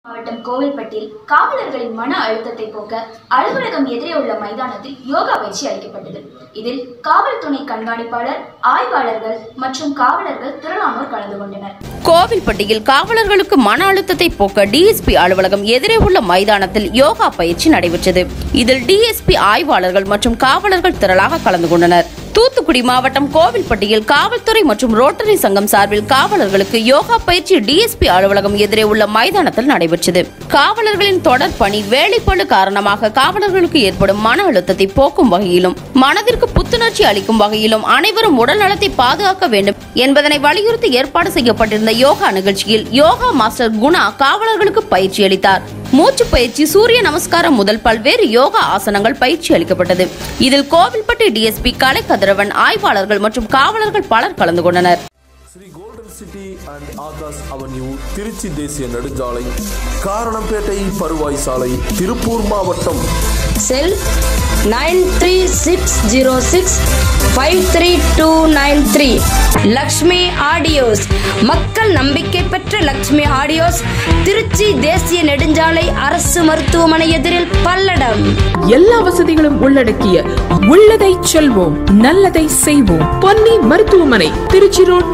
மாவட்டம் கோவில்பட்டியில் காவலர்களின் மன அழுத்தத்தை போக்க அலுவலகம் எதிரே உள்ள மைதானத்தில் யோகா பயிற்சி அளிக்கப்பட்டது இதில் காவல் துணை கண்காணிப்பாளர் ஆய்வாளர்கள் மற்றும் காவலர்கள் திரளானோர் கலந்து கொண்டனர் கோவில்பட்டியில் காவலர்களுக்கு மன அழுத்தத்தை போக்க டிஎஸ்பி அலுவலகம் எதிரே உள்ள மைதானத்தில் யோகா பயிற்சி நடைபெற்றது இதில் டிஎஸ்பி ஆய்வாளர்கள் மற்றும் காவலர்கள் திரளாக கலந்து கொண்டனர் தூத்துக்குடி மாவட்டம் கோவில்பட்டியில் காவல்துறை மற்றும் ரோட்டரி சங்கம் சார்பில் காவலர்களுக்கு யோகா பயிற்சி டிஎஸ்பி அலுவலகம் எதிரே உள்ள மைதானத்தில் நடைபெற்றது காவலர்களின் தொடர் பணி வேலைப்பளு காரணமாக காவலர்களுக்கு ஏற்படும் மன அழுத்தத்தை போக்கும் வகையிலும் மனதிற்கு புத்துணர்ச்சி அளிக்கும் வகையிலும் அனைவரும் உடல் நலத்தை பாதுகாக்க வேண்டும் என்பதனை வலியுறுத்தி ஏற்பாடு செய்யப்பட்டிருந்த யோகா நிகழ்ச்சியில் யோகா மாஸ்டர் குணா காவலர்களுக்கு பயிற்சி அளித்தார் மூச்சு பயிற்சி சூரிய நமஸ்காரம் முதல் பல்வேறு யோகா ஆசனங்கள் பயிற்சி அளிக்கப்பட்டது இதில் கோவில்பட்டி டிஎஸ்பி கலை கதிரவன் ஆய்வாளர்கள் மற்றும் காவலர்கள் பலர் கலந்து கொண்டனர் Sri golden city and Akash avenue Trichy தேசிய நெடுஞ்சாலை காரணம்பேட்டை பருவாய் சாலை திருப்பூர் மாவட்டம் cell nine three six zero six five three two nine three Lakshmi audios மக்கள் நம்பிக்கை பெற்ற லக்ஷ்மி ஆடியோஸ் திருச்சி தேசிய நெடுஞ்சாலை அரசு மருத்துவமனை எதிரில் பல்லடம் எல்லா வசதிகளும் உள்ளடக்கிய உள்ளதை செல்வோம் நல்லதை செய்வோம் பொன்னி மருத்துவமனை திருச்சி ரோட்